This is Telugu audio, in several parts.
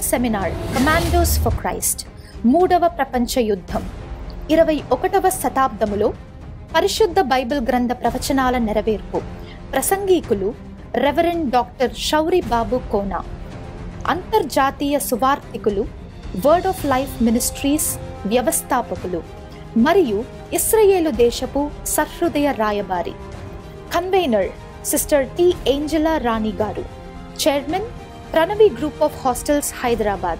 సెమినార్ కమాండోస్ ఫర్ క్రైస్ట్ మూడవ ప్రపంచ యుద్ధం ఇరవై ఒకటవ శతాబ్దములో పరిశుద్ధ బైబిల్ గ్రంథ ప్రవచనాల నెరవేర్పు ప్రసంగీకులు రెవరెండ్ డాక్టర్ షౌరి బాబు కోనా అంతర్జాతీయ సువార్థికులు వర్డ్ ఆఫ్ లైఫ్ మినిస్ట్రీస్ వ్యవస్థాపకులు మరియు ఇస్రయేలు దేశపు సహృదయ రాయబారి convener sister T Angela Rani garu chairman Pranavi group of hostels Hyderabad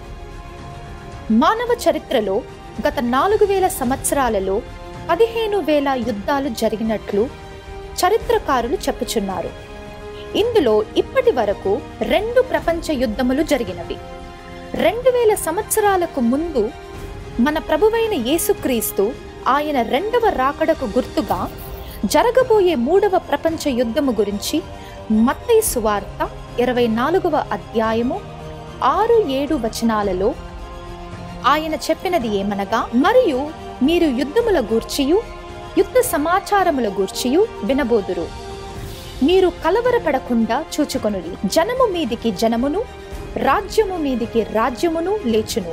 మానవ చరిత్రలో గత నాలుగు వేల సంవత్సరాలలో పదిహేను వేల యుద్ధాలు జరిగినట్లు చరిత్రకారులు చెప్పుచున్నారు ఇందులో ఇప్పటి వరకు రెండు ప్రపంచ యుద్ధములు జరిగినవి రెండు వేల సంవత్సరాలకు ముందు మన ప్రభువైన యేసుక్రీస్తు ఆయన రెండవ రాకడకు గుర్తుగా జరగబోయే మూడవ ప్రపంచ యుద్ధము గురించి మత్తయి సువార్త ఇరవై నాలుగవ అధ్యాయము ఆరు ఏడు వచనాలలో ఆయన చెప్పినది ఏమనగా మరియు మీరు యుద్ధముల గూర్చియు యుద్ధ సమాచారముల గూర్చియు వినబోదురు మీరు కలవరపడకుండా చూచుకొనుడి జనము మీదికి జనమును రాజ్యము మీదికి రాజ్యమును లేచును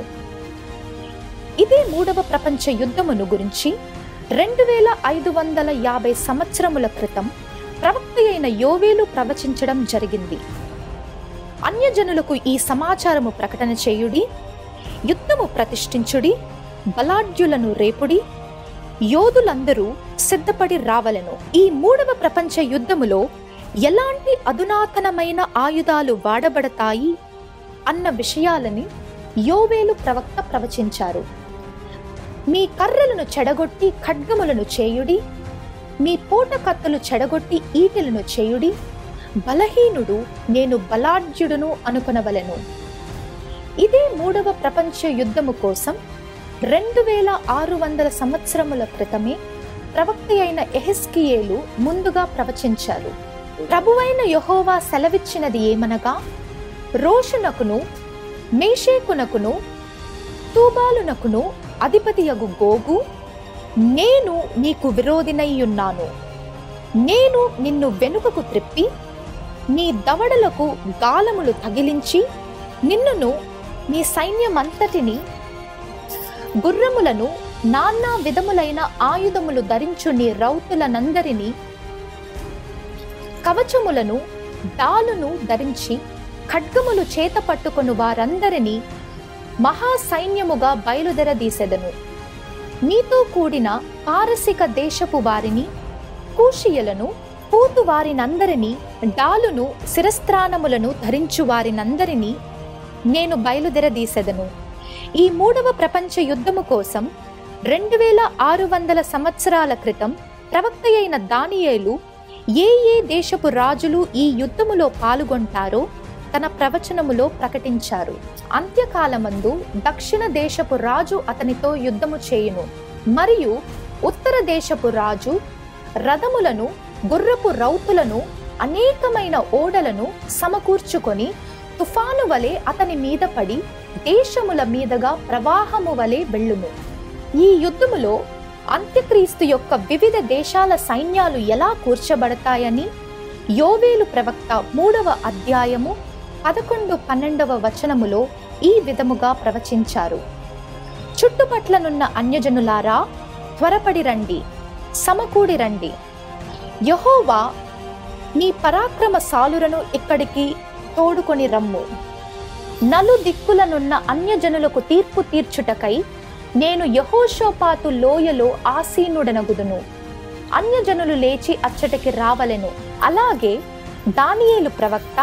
ఇదే మూడవ ప్రపంచ యుద్ధమును గురించి రెండు వేల ఐదు వందల యాభై సంవత్సరముల క్రితం ప్రవక్త అయిన యోవేలు ప్రవచించడం జరిగింది అన్యజనులకు ఈ సమాచారము ప్రకటన చేయుడి యుద్ధము ప్రతిష్ఠించుడి బలాఢ్యులను రేపుడి యోధులందరూ సిద్ధపడి రావలను ఈ మూడవ ప్రపంచ యుద్ధములో ఎలాంటి అధునాతనమైన ఆయుధాలు వాడబడతాయి అన్న విషయాలని యోవేలు ప్రవక్త ప్రవచించారు మీ కర్రలను చెడగొట్టి ఖడ్గములను చేయుడి మీ పోట కత్తులు చెడగొట్టి ఈటెలను చేయుడి బలహీనుడు నేను బలాఢ్యుడును అనుకొనవలెను ఇదే మూడవ ప్రపంచ యుద్ధము కోసం రెండు వేల ఆరు వందల సంవత్సరముల క్రితమే ప్రవక్త అయిన ఎహెస్కియేలు ముందుగా ప్రవచించారు ప్రభువైన యహోవా సెలవిచ్చినది ఏమనగా రోషునకును మేషేకునకును తూబాలునకును అధిపతియగు గోగు నేను నీకు విరోధినయ్యున్నాను నేను నిన్ను వెనుకకు త్రిప్పి నీ దవడలకు గాలములు తగిలించి నిన్నును నీ సైన్యమంతటిని గుర్రములను నానా విధములైన ఆయుధములు ధరించు నీ రౌతులనందరినీ కవచములను డాలును ధరించి ఖడ్గములు చేత పట్టుకొను వారందరినీ మహా సైన్యముగా బయలుదెరదీసెదను నీతో కూడిన పారసిక దేశపు వారిని కూషియలను పూతు వారినందరినీ డాలును శిరస్త్రానములను ధరించు వారినందరినీ నేను బయలుదెరదీసెదను ఈ మూడవ ప్రపంచ యుద్ధము కోసం రెండు వేల ఆరు వందల సంవత్సరాల క్రితం ప్రవక్త అయిన దానియేలు ఏ ఏ దేశపు రాజులు ఈ యుద్ధములో పాల్గొంటారో తన ప్రవచనములో ప్రకటించారు అంత్యకాలమందు దక్షిణ దేశపు రాజు అతనితో యుద్ధము చేయును మరియు ఉత్తర దేశపు రాజు రథములను గుర్రపు రౌతులను అనేకమైన ఓడలను సమకూర్చుకొని తుఫాను వలె అతని మీద పడి దేశముల మీదగా ప్రవాహము వలె వెళ్ళును ఈ యుద్ధములో అంత్యక్రీస్తు యొక్క వివిధ దేశాల సైన్యాలు ఎలా కూర్చబడతాయని యోవేలు ప్రవక్త మూడవ అధ్యాయము పదకొండు పన్నెండవ వచనములో ఈ విధముగా ప్రవచించారు చుట్టుపట్లనున్న అన్యజనులారా త్వరపడి రండి సమకూడి రండి యహోవా నీ పరాక్రమ సాలురను ఇక్కడికి తోడుకొని రమ్ము నలు దిక్కులనున్న అన్యజనులకు తీర్పు తీర్చుటకై నేను యహోషోపాతు లోయలో ఆసీనుడనగుదును అన్యజనులు లేచి అచ్చటికి రావలెను అలాగే దానియేలు ప్రవక్త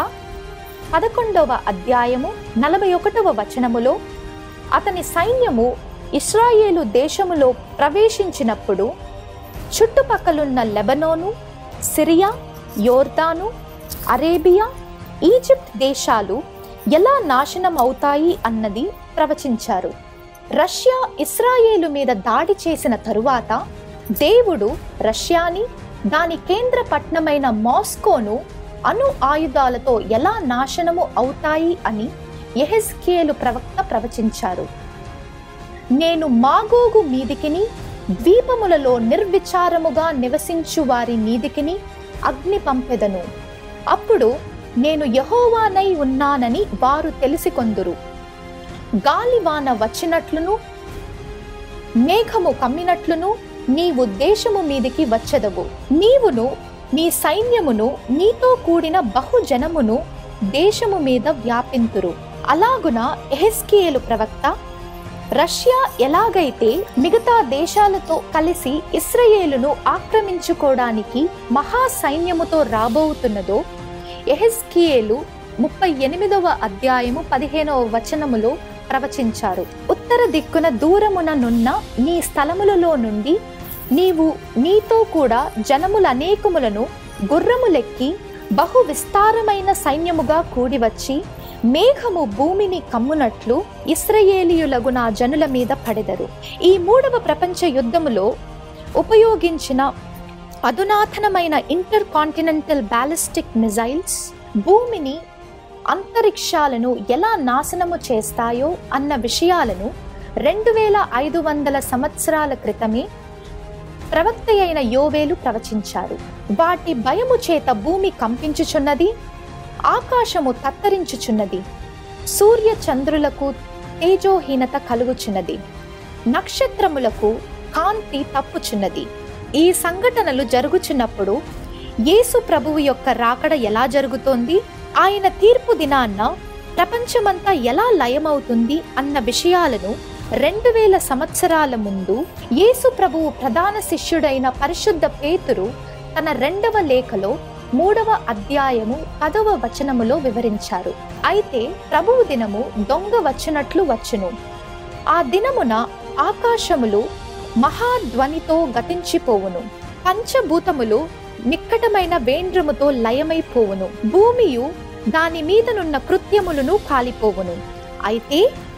పదకొండవ అధ్యాయము నలభై ఒకటవ వచనములో అతని సైన్యము ఇస్రాయేలు దేశములో ప్రవేశించినప్పుడు చుట్టుపక్కలున్న లెబనోను సిరియా యోర్దాను అరేబియా ఈజిప్ట్ దేశాలు ఎలా నాశనం అవుతాయి అన్నది ప్రవచించారు రష్యా ఇస్రాయేలు మీద దాడి చేసిన తరువాత దేవుడు రష్యాని దాని కేంద్ర పట్టణమైన మాస్కోను అణు ఆయుధాలతో ఎలా నాశనము అవుతాయి అని ఎహెస్కేలు ప్రవక్త ప్రవచించారు నేను మాగోగు మీదికిని ద్వీపములలో నిర్విచారముగా నివసించు వారి మీదికిని అగ్ని పంపెదను అప్పుడు నేను యహోవానై ఉన్నానని వారు తెలిసికొందురు గాలివాన వచ్చినట్లును మేఘము కమ్మినట్లును నీవు దేశము మీదికి వచ్చెదవు నీవును నీ సైన్యమును నీతో కూడిన బహుజనమును దేశము మీద వ్యాపింతురు అలాగున ఎహెస్కియేలు ప్రవక్త రష్యా ఎలాగైతే మిగతా దేశాలతో కలిసి ఇస్రయేలును ఆక్రమించుకోవడానికి మహా సైన్యముతో రాబోతున్నదో ఎహెస్కియేలు ముప్పై ఎనిమిదవ అధ్యాయము పదిహేనవ వచనములో ప్రవచించారు ఉత్తర దిక్కున దూరమున నున్న నీ స్థలములలో నుండి నీవు నీతో కూడా జనములనేకములను గుర్రములెక్కి బహు విస్తారమైన సైన్యముగా కూడివచ్చి మేఘము భూమిని కమ్మునట్లు ఇస్రయేలీయులగు నా జనుల మీద పడెదరు ఈ మూడవ ప్రపంచ యుద్ధములో ఉపయోగించిన అధునాతనమైన ఇంటర్ కాంటినెంటల్ బ్యాలిస్టిక్ మిజైల్స్ భూమిని అంతరిక్షాలను ఎలా నాశనము చేస్తాయో అన్న విషయాలను రెండు వేల ఐదు వందల సంవత్సరాల క్రితమే ప్రవక్త అయిన యోవేలు ప్రవచించారు వాటి భయము చేత భూమి కంపించుచున్నది ఆకాశము తత్తరించుచున్నది సూర్య చంద్రులకు తేజోహీనత కలుగుచున్నది నక్షత్రములకు కాంతి తప్పుచున్నది ఈ సంఘటనలు జరుగుచున్నప్పుడు యేసు ప్రభువు యొక్క రాకడ ఎలా జరుగుతోంది ఆయన తీర్పు దినాన్న ప్రపంచమంతా ఎలా లయమవుతుంది అన్న విషయాలను రెండు వేల సంవత్సరాల ముందు యేసు ప్రభువు ప్రధాన శిష్యుడైన పరిశుద్ధ పేతురు తన రెండవ లేఖలో మూడవ అధ్యాయము పదవ వచనములో వివరించారు అయితే ప్రభువు దినము దొంగ వచ్చినట్లు వచ్చును ఆ దినమున ఆకాశములు మహాధ్వనితో గతించిపోవును పంచభూతములు మిక్కటమైన వేండ్రముతో లయమైపోవును భూమియు దాని మీదనున్న కృత్యములను కాలిపోవును అయితే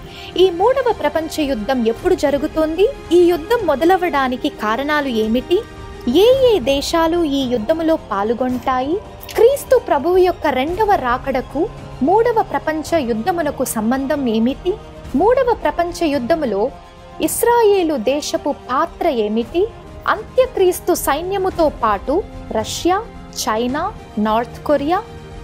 ఈ మూడవ ప్రపంచ యుద్ధం ఎప్పుడు జరుగుతోంది ఈ యుద్ధం మొదలవడానికి కారణాలు ఏమిటి ఏ ఏ దేశాలు ఈ యుద్ధములో పాల్గొంటాయి క్రీస్తు ప్రభువు యొక్క రెండవ రాకడకు మూడవ ప్రపంచ యుద్ధమునకు సంబంధం ఏమిటి మూడవ ప్రపంచ యుద్ధములో ఇస్రాయేలు దేశపు పాత్ర ఏమిటి అంత్యక్రీస్తు సైన్యముతో పాటు Russia China North Korea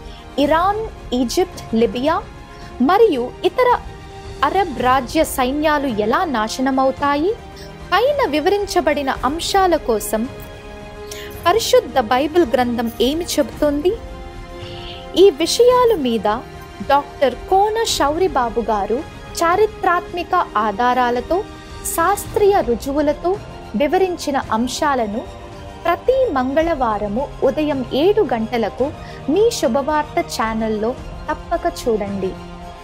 Iran Egypt Libya మరియు ఇతర అరబ్ రాజ్య సైన్యాలు ఎలా నాశనమవుతాయి పైన వివరించబడిన అంశాల కోసం పరిశుద్ధ బైబిల్ గ్రంథం ఏమి చెబుతుంది ఈ విషయాల మీద డాక్టర్ కోన శౌరిబాబు గారు చారిత్రాత్మిక ఆధారాలతో శాస్త్రీయ రుజువులతో వివరించిన అంశాలను ప్రతి మంగళవారము ఉదయం ఏడు గంటలకు మీ శుభవార్త ఛానల్లో తప్పక చూడండి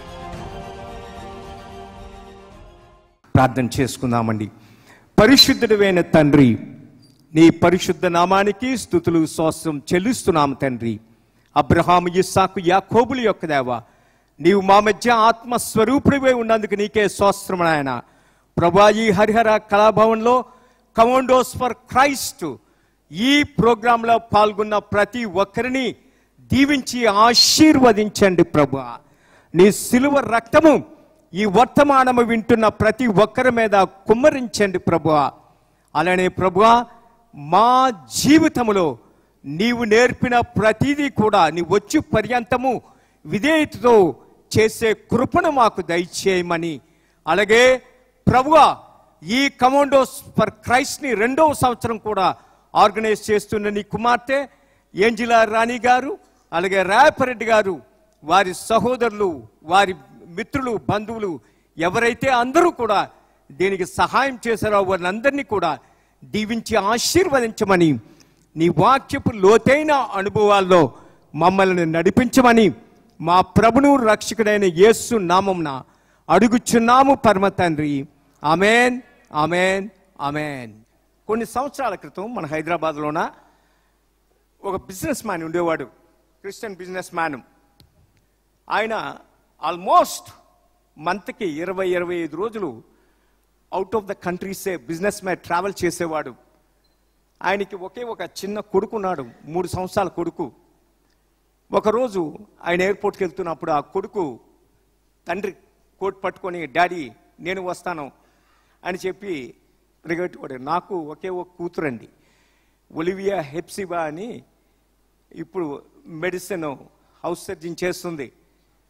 ప్రార్థన చేసుకుందామండి పరిశుద్ధుడైన తండ్రి నీ పరిశుద్ధ నామానికి స్థుతులు శ్వాసం చెల్లిస్తున్నాము తండ్రి అబ్రహాము ఇస్సాకు యాకోబుల యొక్క దేవ నీవు మా మధ్య ఆత్మస్వరూపుడివై ఉన్నందుకు నీకే స్వస్త్రం నాయన ప్రభా ఈ హరిహర కళాభవన్లో కమాండోస్ ఫర్ క్రైస్ట్ ఈ ప్రోగ్రాంలో పాల్గొన్న ప్రతి ఒక్కరిని దీవించి ఆశీర్వదించండి ప్రభా నీ సిలువ రక్తము ఈ వర్తమానము వింటున్న ప్రతి ఒక్కరి మీద కుమ్మరించండి ప్రభువా అలానే ప్రభువా మా జీవితములో నీవు నేర్పిన ప్రతిదీ కూడా నీ వచ్చి పర్యంతము విధేయతతో చేసే కృపను మాకు దయచేయమని అలాగే ప్రభువా ఈ కమాండోస్ ఫర్ క్రైస్ట్ని రెండవ సంవత్సరం కూడా ఆర్గనైజ్ చేస్తున్న నీ కుమార్తె ఏంజిలా రాణి గారు అలాగే రాయపరెడ్డి గారు వారి సహోదరులు వారి మిత్రులు బంధువులు ఎవరైతే అందరూ కూడా దీనికి సహాయం చేశారో వారినందరినీ కూడా దీవించి ఆశీర్వదించమని నీ వాక్యపు లోతైన అనుభవాల్లో మమ్మల్ని నడిపించమని మా ప్రభును రక్షకుడైన యేసు నామంన అడుగుచున్నాము పరమ తండ్రి ఆమెన్ ఆమెన్ ఆమెన్ కొన్ని సంవత్సరాల క్రితం మన హైదరాబాద్లోన ఒక బిజినెస్ మ్యాన్ ఉండేవాడు క్రిస్టియన్ బిజినెస్ మ్యాన్ ఆయన ఆల్మోస్ట్ మంత్కి ఇరవై ఇరవై ఐదు రోజులు అవుట్ ఆఫ్ ద కంట్రీసే బిజినెస్ మ్యాన్ ట్రావెల్ చేసేవాడు ఆయనకి ఒకే ఒక చిన్న కొడుకున్నాడు మూడు సంవత్సరాల కొడుకు ఒకరోజు ఆయన ఎయిర్పోర్ట్కి వెళ్తున్నప్పుడు ఆ కొడుకు తండ్రి కోట్ పట్టుకొని డాడీ నేను వస్తాను అని చెప్పి పరిగెట్టుకోడు నాకు ఒకే ఒక కూతురండి ఒలివియా హెప్సిబా అని ఇప్పుడు మెడిసిన్ హౌస్ సర్జన్ చేస్తుంది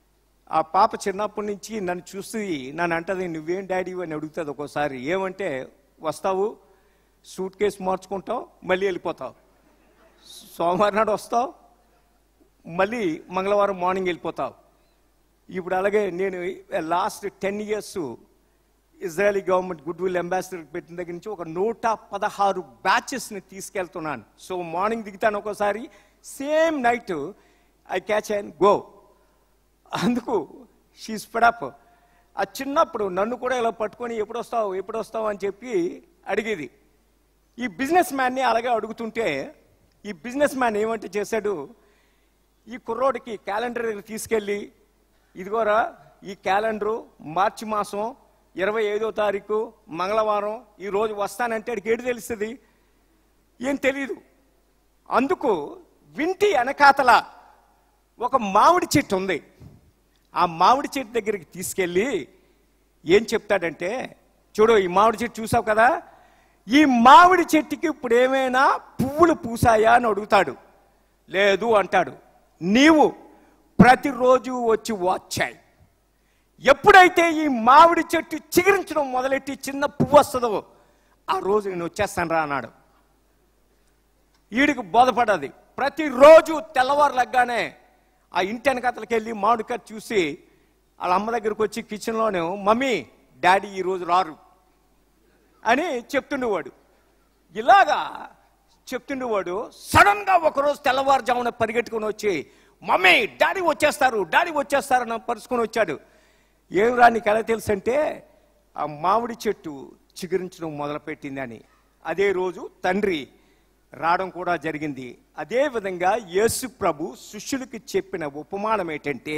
ఆ పాప చిన్నప్పటి నుంచి నన్ను చూసి నన్ను అంటది నువ్వేం డాడీ అని అడుగుతుంది ఒక్కోసారి ఏమంటే వస్తావు సూట్ కేసు మార్చుకుంటావు మళ్ళీ వెళ్ళిపోతావు సోమవారం నాడు వస్తావు మళ్ళీ మంగళవారం మార్నింగ్ వెళ్ళిపోతావు ఇప్పుడు అలాగే నేను last ten years Israeli government goodwill ambassador పెట్టిన దగ్గర నుంచి ఒక నూట పదహారు బ్యాచెస్ని తీసుకెళ్తున్నాను సో మార్నింగ్ దిగుతాను ఒక్కోసారి same night I catch and go అందుకు షీ స్పెడప్ ఆ చిన్నప్పుడు నన్ను కూడా ఇలా పట్టుకొని ఎప్పుడు వస్తావు ఎప్పుడు వస్తావు అని చెప్పి అడిగేది ఈ బిజినెస్ మ్యాన్ని అలాగే అడుగుతుంటే ఈ బిజినెస్ మ్యాన్ ఏమంటే చేశాడు ఈ కుర్రోడికి క్యాలెండర్ దగ్గర తీసుకెళ్ళి ఇదిగోరా ఈ క్యాలెండరు మార్చి మాసం ఇరవై ఐదో తారీఖు మంగళవారం ఈ రోజు వస్తానంటే ఆడికి ఏడు తెలుస్తుంది ఏం తెలియదు అందుకు వింటి వెనకాతల ఒక మామిడి చెట్టు ఉంది ఆ మామిడి చెట్టు దగ్గరికి తీసుకెళ్ళి ఏం చెప్తాడంటే చూడు ఈ మామిడి చెట్టు చూసావు కదా ఈ మామిడి చెట్టుకి ఇప్పుడు ఏమైనా పువ్వులు పూసాయా అని అడుగుతాడు లేదు అంటాడు నీవు ప్రతిరోజు వచ్చి వాచాయి ఎప్పుడైతే ఈ మామిడి చెట్టు చిగురించడం మొదలెట్టి చిన్న పువ్వు వస్తుందో ఆ రోజు నేను వచ్చేస్తాను రా అన్నాడు వీడికి బోధపడది ప్రతిరోజు తెల్లవారు లగ్గానే ఆ ఇంటి వెనకతలకి వెళ్ళి మామిడికాయ చూసి వాళ్ళ అమ్మ దగ్గరకు వచ్చి కిచెన్లోనే మమ్మీ డాడీ ఈరోజు రారు అని చెప్తుండేవాడు ఇలాగా చెప్తుండేవాడు సడన్ గా ఒకరోజు తెల్లవారుజామున పరిగెట్టుకుని వచ్చి మమ్మీ డాడీ వచ్చేస్తారు డాడీ వచ్చేస్తారు అని పరుచుకొని వచ్చాడు ఏం రా నీకు ఎలా తెలుసు అంటే ఆ మామిడి చెట్టు చిగురించడం మొదలుపెట్టింది అని అదే రోజు తండ్రి రావడం కూడా జరిగింది అదే విధంగా యేసు ప్రభు శిష్యులకి చెప్పిన ఉపమానం ఏంటంటే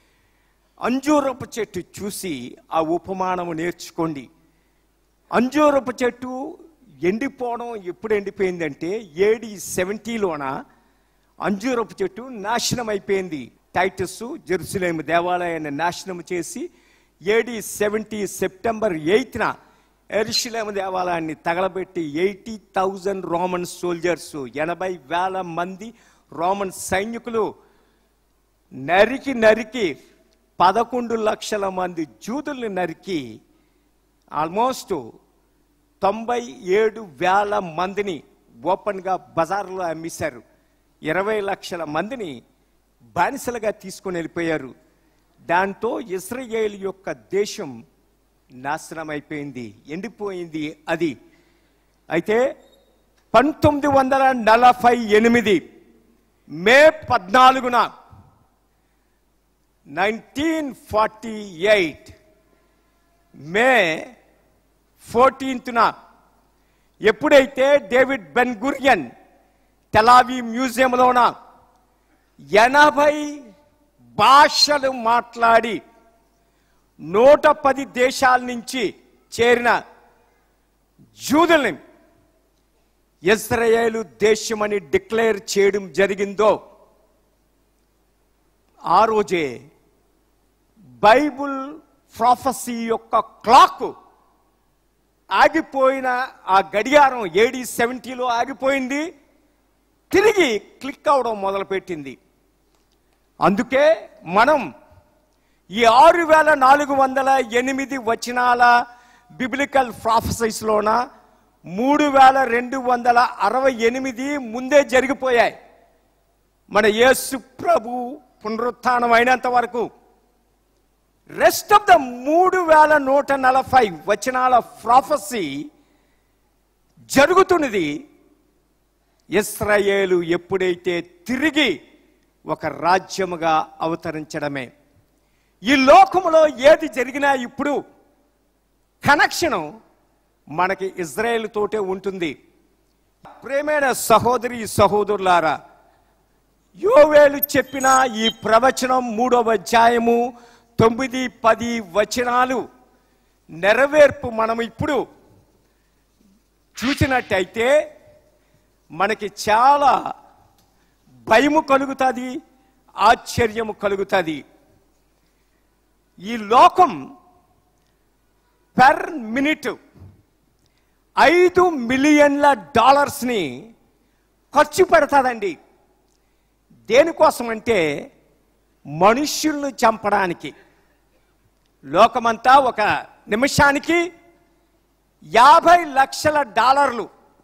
అంజూరపు చెట్టు చూసి ఆ ఉపమానము నేర్చుకోండి అంజూరపు చెట్టు ఎండిపోవడం ఎప్పుడు ఎండిపోయిందంటే ఏడి సెవెంటీలోన అంజూరపు చెట్టు నాశనం అయిపోయింది టైటస్ జెరూసలేం దేవాలయాన్ని నాశనం చేసి ఏడి సెవెంటీ సెప్టెంబర్ ఎయిత్న ఎరుషులేం దేవాలయాన్ని తగలబెట్టి ఎయిటీ థౌజండ్ రోమన్ సోల్జర్స్ ఎనభై వేల మంది రోమన్ సైనికులు నరికి నరికి పదకొండు లక్షల మంది జూదుల్ని నరికి ఆల్మోస్ట్ తొంభై ఏడు వేల మందిని ఓపెన్గా బజార్లో అమ్మేశారు ఇరవై లక్షల మందిని బానిసలుగా తీసుకొని వెళ్ళిపోయారు దాంతో ఇస్రాయేల్ యొక్క దేశం నాశనం అయిపోయింది ఎండిపోయింది అది అయితే పంతొమ్మిది వందల నలభై ఎనిమిది మే పద్నాలుగున నైన్టీన్ ఫార్టీ ఎయిట్ మే ఫోర్టీన్త్న ఎప్పుడైతే డేవిడ్ బెన్ గురియన్ తెలావి మ్యూజియంలోన ఎనభై భాషలు మాట్లాడి నూట పది దేశాల నుంచి చేరిన జూదుల్ని ఇజ్రాయేలు దేశమని డిక్లేర్ చేయడం జరిగిందో ఆ రోజే బైబుల్ ప్రాఫసీ యొక్క క్లాక్ ఆగిపోయిన ఆ గడియారం ఏడి సెవెంటీలో ఆగిపోయింది తిరిగి క్లిక్ అవడం మొదలుపెట్టింది అందుకే మనం ఈ ఆరు వేల నాలుగు వందల ఎనిమిది వచనాల బిబ్లికల్ ప్రాఫసైస్లోన మూడు వేల రెండు వందల అరవై ఎనిమిది ముందే జరిగిపోయాయి మన యేసు ప్రభు పునరుత్థానం అయినంత వరకు రెస్ట్ ఆఫ్ ద మూడు వేల నూట నలభై వచనాల ప్రాఫసీ జరుగుతున్నది ఇస్రాయేలు ఎప్పుడైతే తిరిగి ఒక రాజ్యముగా అవతరించడమే ఈ లోకములో ఏది జరిగినా ఇప్పుడు కనెక్షను మనకి ఇజ్రాయేల్ తోటే ఉంటుంది ప్రేమైన సహోదరి సహోదరులారా యోవేలు చెప్పిన ఈ ప్రవచనం మూడవ అధ్యాయము తొమ్మిది పది వచనాలు నెరవేర్పు మనం ఇప్పుడు చూసినట్టయితే మనకి చాలా భయము కలుగుతుంది ఆశ్చర్యము కలుగుతుంది ఈ లోకం పర్ మినిట్ ఐదు మిలియన్ల మనుష్యుల్ని చంపడానికి లోకమంతా ఒక నిమిషానికి యాభై లక్షల డాలర్లు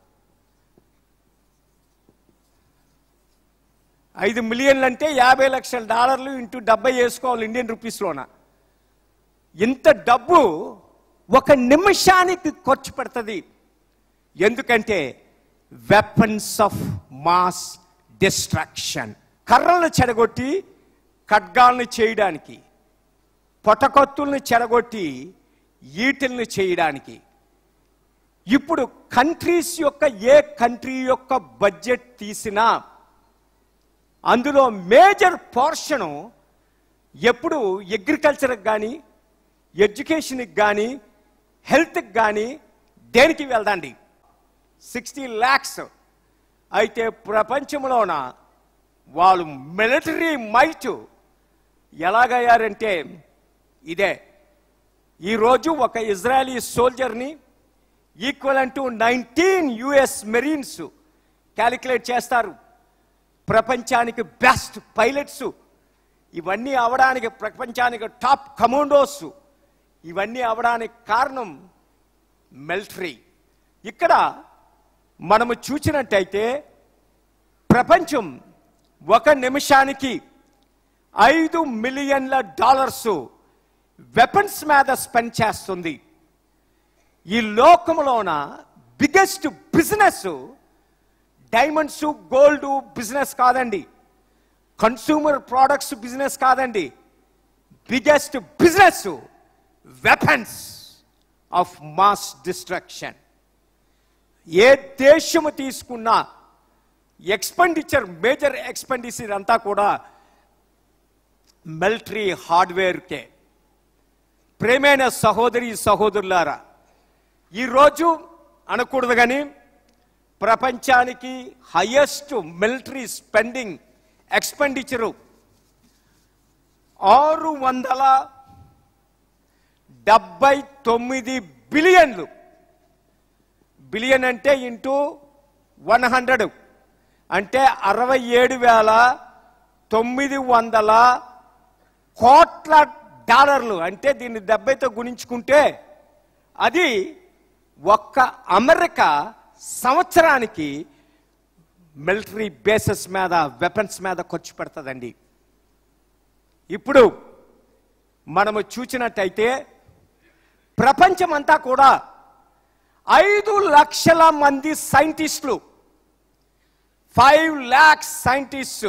ఐదు మిలియన్లు అంటే యాభై లక్షల డాలర్లు ఇంటూ డెబ్బై వేసుకోవాలి ఇండియన్ రూపీస్లోన ఇంత డబ్బు ఒక నిమిషానికి ఖర్చు పెడుతుంది ఎందుకంటే వెపన్స్ ఆఫ్ మాస్ డిస్ట్రాక్షన్ కర్రలను చెడగొట్టి ఖడ్గాలను చేయడానికి పొటకొత్తుల్ని చెడగొట్టి ఈటిల్ని చేయడానికి ఇప్పుడు కంట్రీస్ యొక్క ఏ కంట్రీ యొక్క బడ్జెట్ తీసినా అందులో మేజర్ పోర్షను ఎప్పుడు అగ్రికల్చర్కి కానీ ఎడ్యుకేషన్కి కానీ హెల్త్కి కానీ దేనికి వెళ్దండి సిక్స్టీ ల్యాక్స్ అయితే ప్రపంచంలోన వాళ్ళు మిలిటరీ మైట్ ఎలాగయ్యారంటే ఇదే ఈరోజు ఒక ఇజ్రాయలీ సోల్జర్ని equal to nineteen US marines calculate చేస్తారు ప్రపంచానికి బెస్ట్ పైలట్స్ ఇవన్నీ అవడానికి ప్రపంచానికి టాప్ కమాండోస్ ఇవన్నీ అవడానికి కారణం మిలిటరీ ఇక్కడ మనము చూసినట్టయితే ప్రపంచం ఒక నిమిషానికి ఐదు మిలియన్ల డాలర్స్ వెపన్స్ మీద స్పెండ్ చేస్తుంది ఈ లోకంలోన biggest business diamonds gold business కాదండి కన్సూమర్ ప్రోడక్ట్స్ బిజినెస్ కాదండి biggest business weapons of mass destruction ఏ దేశము తీసుకున్నా ఎక్స్పెండిచర్ మేజర్ ఎక్స్పెండిచర్ అంతా కూడా మిలిటరీ హార్డ్వేర్కే ప్రేమైన సహోదరి సహోదరులారా ఈరోజు అనకూడదు కానీ ప్రపంచానికి హైయెస్ట్ మిలిటరీ స్పెండింగ్ ఎక్స్పెండిచరు ఆరు వందల డెబ్బై తొమ్మిది బిలియన్లు బిలియన్ అంటే ఇంటూ వన్ హండ్రెడ్ అంటే అరవై ఏడు వేల తొమ్మిది వందల కోట్ల డాలర్లు అంటే దీన్ని డెబ్బైతో గుణించుకుంటే అది ఒక్క అమెరికా సంవత్సరానికి మిలిటరీ బేసెస్ మీద వెపన్స్ మీద ఖర్చు పెడుతుందండి ఇప్పుడు మనము చూసినట్టయితే ప్రపంచమంతా కూడా ఐదు లక్షల మంది సైంటిస్టులు ఫైవ్ ల్యాక్స్ సైంటిస్టు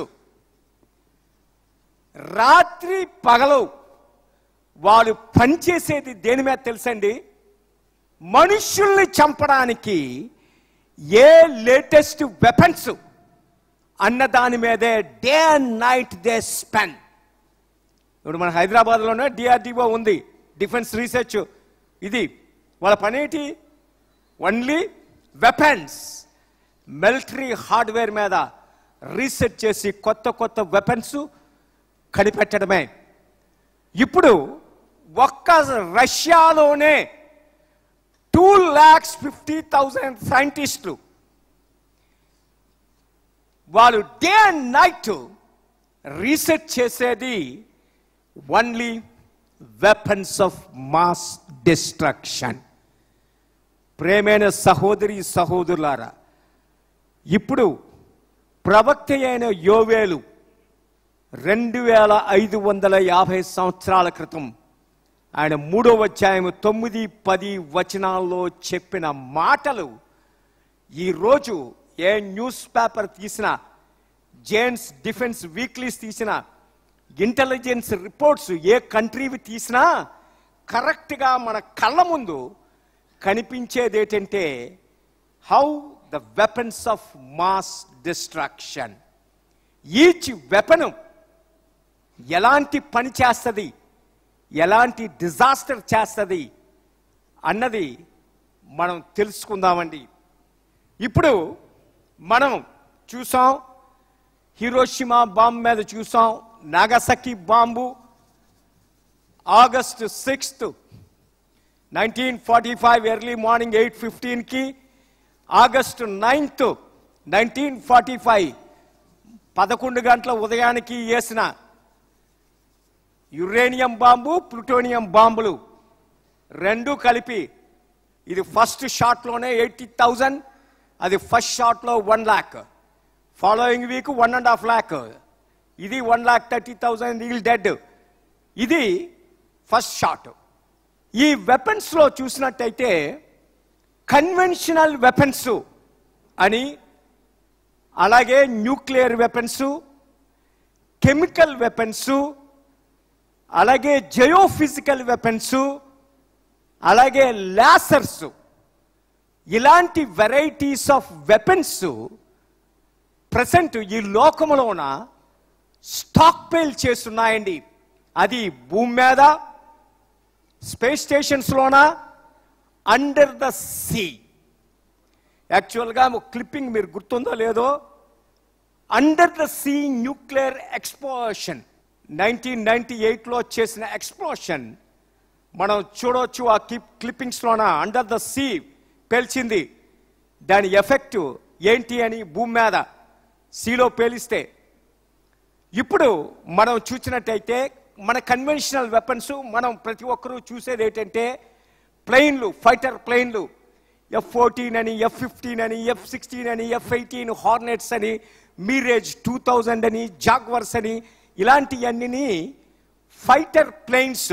రాత్రి పగలు వాళ్ళు పనిచేసేది దేని మీద తెలుసండి మనుషుల్ని చంపడానికి ఏ లేటెస్ట్ వెపన్స్ అన్న దాని మీదే day and night they spend ఇప్పుడు మన హైదరాబాద్లోనే డిఆర్డిఓ ఉంది డిఫెన్స్ రీసెర్చ్ ఇది వాళ్ళ పనేటి ఓన్లీ వెపన్స్ మిలిటరీ హార్డ్వేర్ మీద రీసెర్చ్ చేసి కొత్త కొత్త వెపన్స్ కనిపెట్టడమే ఇప్పుడు ఒక్క రష్యాలోనే టూ ల్యాక్స్ ఫిఫ్టీ థౌజండ్ సైంటిస్టులు వాళ్ళు డే అండ్ నైట్ రీసెర్చ్ చేసేది only weapons of mass destruction ప్రేమైన సహోదరి సహోదరులారా ఇప్పుడు ప్రవక్త అయిన యోవేలు రెండు వేల ఐదు వందల యాభై సంవత్సరాల క్రితం ఆయన మూడో అధ్యాయం తొమ్మిది పది వచనాల్లో చెప్పిన మాటలు ఈరోజు ఏ న్యూస్ పేపర్ తీసినా జేమ్స్ డిఫెన్స్ వీక్లీస్ తీసిన ఇంటెలిజెన్స్ రిపోర్ట్స్ ఏ కంట్రీవి తీసినా కరెక్ట్గా మన కళ్ళ ముందు కనిపించేది ఏంటంటే how the weapons of mass destruction each weapon ఎలాంటి పని చేస్తుంది ఎలాంటి డిజాస్టర్ చేస్తుంది అన్నది మనం తెలుసుకుందామండి ఇప్పుడు మనం చూసాం హిరోషిమా బాంబు మీద చూసాం Nagasaki bomb August sixth nineteen forty five early morning eight ఫిఫ్టీన్కి August ninth nineteen forty five పదకొండు గంటల ఉదయానికి వేసిన యురేనియం బాంబు ప్లూటోనియం బాంబులు రెండు కలిపి ఇది ఫస్ట్ షాట్లోనే ఎయిటీ థౌజండ్ అది ఫస్ట్ షాట్లో one lakh following week one and half lakh ఇది వన్ ల్యాక్ థర్టీ థౌజండ్ ఈల్ డెడ్ ఇది ఫస్ట్ షాట్ ఈ వెపన్స్లో చూసినట్టయితే కన్వెన్షనల్ వెపన్స్ అని అలాగే న్యూక్లియర్ వెపన్స్ కెమికల్ వెపన్స్ అలాగే జయోఫిజికల్ వెపన్స్ అలాగే లాసర్స్ ఇలాంటి వెరైటీస్ ఆఫ్ వెపన్స్ ప్రజెంట్ ఈ లోకములోన స్టాక్ పేల్ చేస్తున్నాయండి అది భూమి మీద స్పేస్ స్టేషన్స్లోన అండర్ ద సీ యాక్చువల్గా క్లిప్పింగ్ మీరు గుర్తుందో లేదో under the sea nuclear explosion nineteen ninety ఎయిట్లో చేసిన ఎక్స్ప్లోషన్ మనం చూడవచ్చు ఆ క్లిప్ క్లిప్పింగ్స్లోన అండర్ ద సీ పేల్చింది దాని ఎఫెక్ట్ ఏంటి అని భూమి మీద సీలో పేలిస్తే ఇప్పుడు మనం చూసినట్టయితే మన కన్వెన్షనల్ వెపన్స్ మనం ప్రతి ఒక్కరూ చూసేది ఏంటంటే ప్లెయిన్లు ఫైటర్ ప్లెయిన్లు ఎఫ్ ఫోర్టీన్ అని ఎఫ్ ఫిఫ్టీన్ అని ఎఫ్ సిక్స్టీన్ అని ఎఫ్ ఎయిటీన్ హార్నెట్స్ అని మీరేజ్ టూ థౌజండ్ అని జాగ్వర్స్ అని ఇలాంటివన్నీ ఫైటర్ ప్లెయిన్స్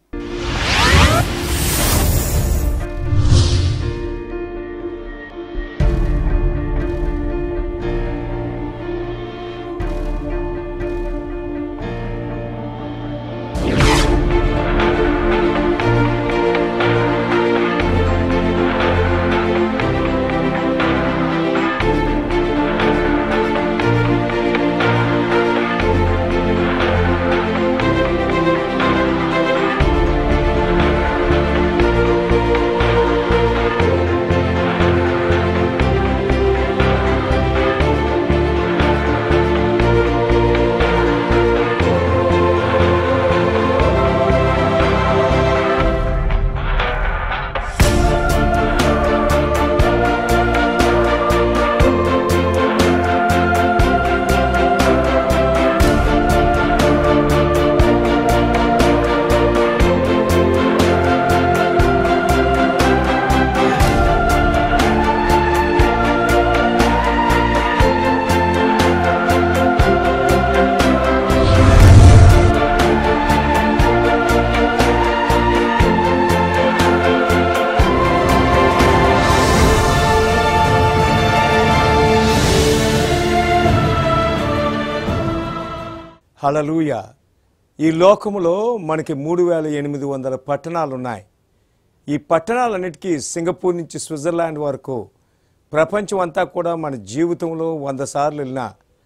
హలలుయ ఈ లోకములో మనకి మూడు వేల ఎనిమిది వందల పట్టణాలు ఉన్నాయి ఈ పట్టణాలన్నిటికీ సింగపూర్ నుంచి స్విట్జర్లాండ్ వరకు ప్రపంచం అంతా కూడా మన జీవితంలో వంద సార్లు వెళ్ళినా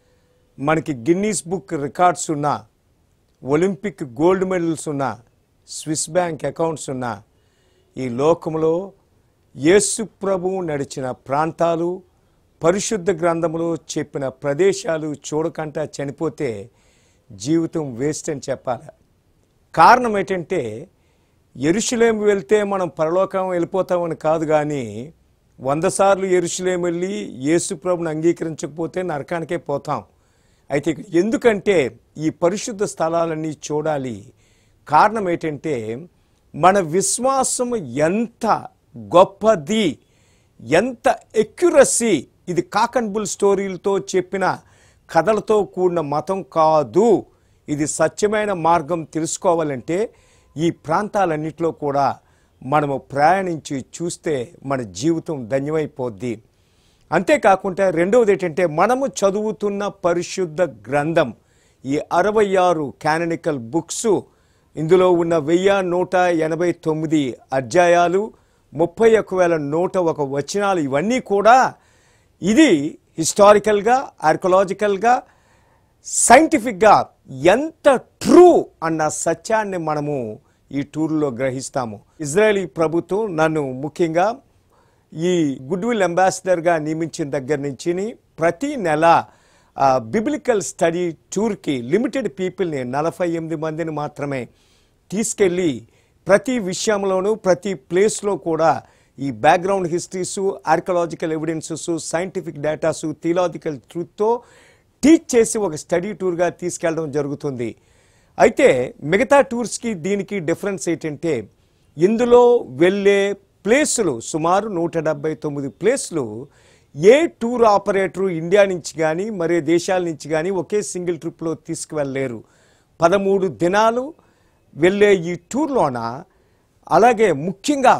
మనకి గిన్నీస్ బుక్ రికార్డ్స్ ఉన్నా ఒలింపిక్ గోల్డ్ మెడల్స్ ఉన్నా స్విస్ బ్యాంక్ అకౌంట్స్ ఉన్నా ఈ లోకములో యేసు ప్రభువు నడిచిన ప్రాంతాలు పరిశుద్ధ గ్రంథములో చెప్పిన ప్రదేశాలు చూడకుండా చనిపోతే జీవితం వేస్ట్ అని చెప్పాలి కారణం ఏంటంటే ఎరుషులేం వెళ్తే మనం పరలోకం వెళ్ళిపోతామని కాదు కానీ వంద సార్లు ఎరుషులేం వెళ్ళి యేసు ప్రభుని అంగీకరించకపోతే నరకానికే పోతాం అయితే ఇక్కడ ఎందుకంటే ఈ పరిశుద్ధ స్థలాలన్నీ చూడాలి కారణం ఏంటంటే మన విశ్వాసం ఎంత గొప్పది ఎంత ఎక్యురసీ ఇది కాక్ అండ్ బుల్ స్టోరీలతో చెప్పిన కథలతో కూడిన మతం కాదు ఇది సత్యమైన మార్గం తెలుసుకోవాలంటే ఈ ప్రాంతాలన్నిటిలో కూడా మనము ప్రయాణించి చూస్తే మన జీవితం ధన్యమైపోద్ది అంతేకాకుండా రెండవది ఏంటంటే మనము చదువుతున్న పరిశుద్ధ గ్రంథం ఈ అరవై ఆరు క్యాననికల్ బుక్స్ ఇందులో ఉన్న వెయ్యి నూట ఎనభై తొమ్మిది అధ్యాయాలు ముప్పై ఒక్క వేల నూట ఒక వచనాలు ఇవన్నీ కూడా ఇది హిస్టారికల్గా ఆర్కలాజికల్గా సైంటిఫిక్గా ఎంత ట్రూ అన్న సత్యాన్ని మనము ఈ టూర్లో గ్రహిస్తాము ఇజ్రాయేలీ ప్రభుత్వం నన్ను ముఖ్యంగా ఈ గుడ్ విల్ అంబాసిడర్గా నియమించిన దగ్గర నుంచి ప్రతి నెల బిబ్లికల్ స్టడీ టూర్కి లిమిటెడ్ పీపుల్ని నలభై ఎనిమిది మందిని మాత్రమే తీసుకెళ్ళి ప్రతి విషయంలోనూ ప్రతి ప్లేస్లో కూడా ఈ background histories archaeological evidences scientific datas theological ట్రూత్తో టీచ్ చేసి ఒక స్టడీ టూర్గా తీసుకెళ్ళడం జరుగుతుంది అయితే మిగతా టూర్స్కి దీనికి డిఫరెన్స్ ఏంటంటే ఇందులో వెళ్ళే ప్లేసులు సుమారు నూట డెబ్బై తొమ్మిది ప్లేసులు ఏ టూర్ ఆపరేటరు ఇండియా నుంచి కానీ మరే దేశాల నుంచి కానీ ఒకే సింగిల్ ట్రిప్లో తీసుకువెళ్ళలేరు పదమూడు దినాలు వెళ్ళే ఈ టూర్లోన అలాగే ముఖ్యంగా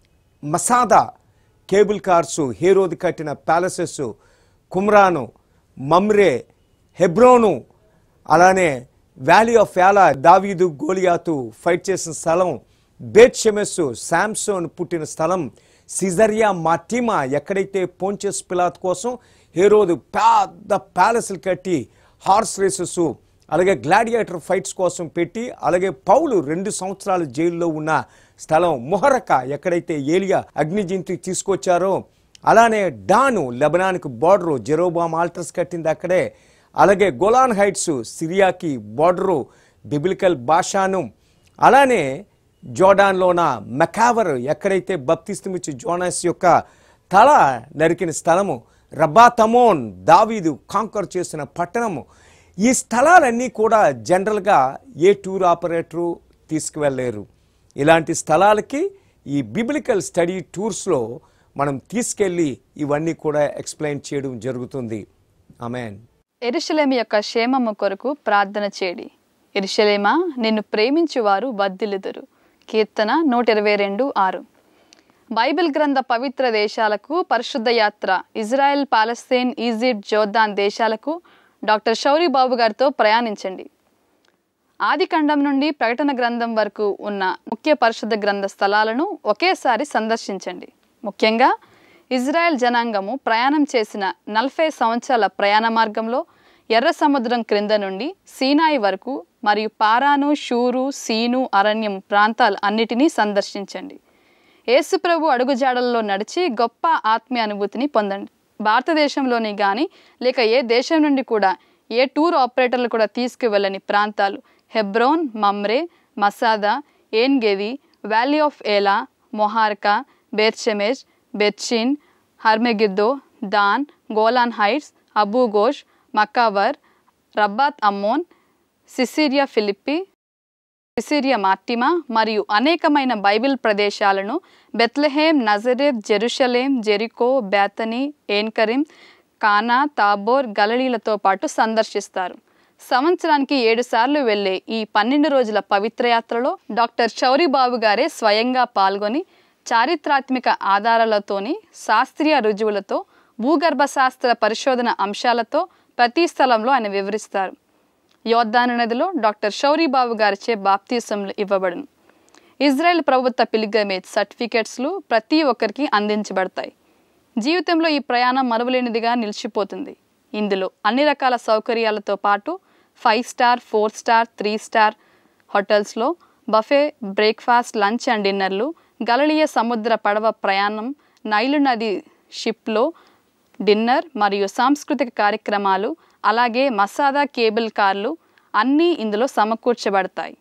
మసాదా కేబుల్ కార్సు హేరోది కట్టిన ప్యాలెసెస్ కుమ్రాను మమ్రే హెబ్రోను అలానే వ్యాలీ ఆఫ్ యాలా దావీదు గోలియాతు ఫైట్ చేసిన స్థలం బేత్ షెమెస్ శాంసోన్ పుట్టిన స్థలం సిజరియా మాటిమా ఎక్కడైతే పోంచెస్ పిలాత్ కోసం హేరోదు పెద్ద ప్యాలెస్లు కట్టి హార్స్ రేసెస్ అలాగే గ్లాడియేటర్ ఫైట్స్ కోసం పెట్టి అలాగే పౌలు రెండు సంవత్సరాలు జైల్లో ఉన్న స్థలం మొహరక ఎక్కడైతే ఏలియా అగ్నిజింతి తీసుకొచ్చారో అలానే డాను లెబనాన్కి బార్డరు జెరోబామ్ ఆల్టర్స్ కట్టింది అక్కడే అలాగే గోలాన్ హైట్స్ సిరియాకి బార్డరు బిబిలికల్ బాషాను అలానే జోడాన్లోన మెకావర్ ఎక్కడైతే బప్తిస్తమిచ్చి జోనాస్ యొక్క తల నరికిన స్థలము రబాతమోన్ దావీదు కాంకర్ చేసిన పట్టణము ఈ స్థలాలన్నీ కూడా జనరల్గా ఏ టూర్ ఆపరేటరు తీసుకువెళ్ళలేరు ఇలాంటి స్థలాలకి ఈ బిబిలికల్ స్టడీ టూర్స్లో మనం తీసుకెళ్ళి ఇవన్నీ కూడా ఎక్స్ప్లెయిన్ చేయడం జరుగుతుంది ఆమెన్ ఎరుషలేము యొక్క క్షేమము కొరకు ప్రార్థన చేడి ఎరుషలేమా నిన్ను ప్రేమించువారు వర్ధిల్లుదురు కీర్తన నూట ఇరవై రెండు ఆరు బైబిల్ గ్రంథ పవిత్ర దేశాలకు పరిశుద్ధ యాత్ర ఇజ్రాయెల్ పాలస్తీన్ ఈజిప్ట్ జోర్దాన్ దేశాలకు డాక్టర్ షౌరి బాబు గారితో ప్రయాణించండి ఆది ఖండం నుండి ప్రకటన గ్రంథం వరకు ఉన్న ముఖ్య పరిశుద్ధ గ్రంథ స్థలాలను ఒకేసారి సందర్శించండి ముఖ్యంగా ఇజ్రాయెల్ జనాంగము ప్రయాణం చేసిన నలభై సంవత్సరాల ప్రయాణ మార్గంలో ఎర్ర సముద్రం క్రింద నుండి సీనాయి వరకు మరియు పారాను షూరు సీను అరణ్యం ప్రాంతాలు అన్నిటినీ సందర్శించండి యేసుప్రభు అడుగుజాడల్లో నడిచి గొప్ప ఆత్మీయ అనుభూతిని పొందండి భారతదేశంలోని కానీ లేక ఏ దేశం నుండి కూడా ఏ టూర్ ఆపరేటర్లు కూడా తీసుకువెళ్ళని ప్రాంతాలు Hebron Mamre Masada En Gedi valley of Elah Muhraqa బెర్చెమెజ్ బెర్చిన్ Har Megiddo Dan Golan Heights Abu Gosh మకావర్ Rabbath Ammon Caesarea Philippi Caesarea Maritima మరియు అనేకమైన బైబిల్ ప్రదేశాలను Bethlehem Nazareth Jerusalem Jericho Bethany Ein Karem Cana Tabor గలలీలతో పాటు సందర్శిస్తారు సంవత్సరానికి ఏడు సార్లు వెళ్లే ఈ పన్నెండు రోజుల పవిత్ర యాత్రలో డాక్టర్ చౌరిబాబు గారే స్వయంగా పాల్గొని చారిత్రాత్మక ఆధారాలతోని శాస్త్రీయ రుజువులతో భూగర్భ శాస్త్ర పరిశోధన అంశాలతో ప్రతి స్థలంలో ఆయన వివరిస్తారు యోద్ధాను నదిలో డాక్టర్ షౌరీబాబు గారిచే బాప్తీసంలు ఇవ్వబడును ఇజ్రాయెల్ ప్రభుత్వ పిలిగమేజ్ సర్టిఫికెట్స్లు ప్రతి ఒక్కరికి అందించబడతాయి జీవితంలో ఈ ప్రయాణం మరువలేనిదిగా నిలిచిపోతుంది ఇందులో అన్ని రకాల సౌకర్యాలతో పాటు five star four star three star హోటల్స్లో బఫే బ్రేక్ఫాస్ట్ లంచ్ అండ్ డిన్నర్లు గలలియ సముద్ర పడవ ప్రయాణం నైలు నది షిప్లో డిన్నర్ మరియు సాంస్కృతిక కార్యక్రమాలు అలాగే మసాదా కేబుల్ కార్లు అన్నీ ఇందులో సమకూర్చబడతాయి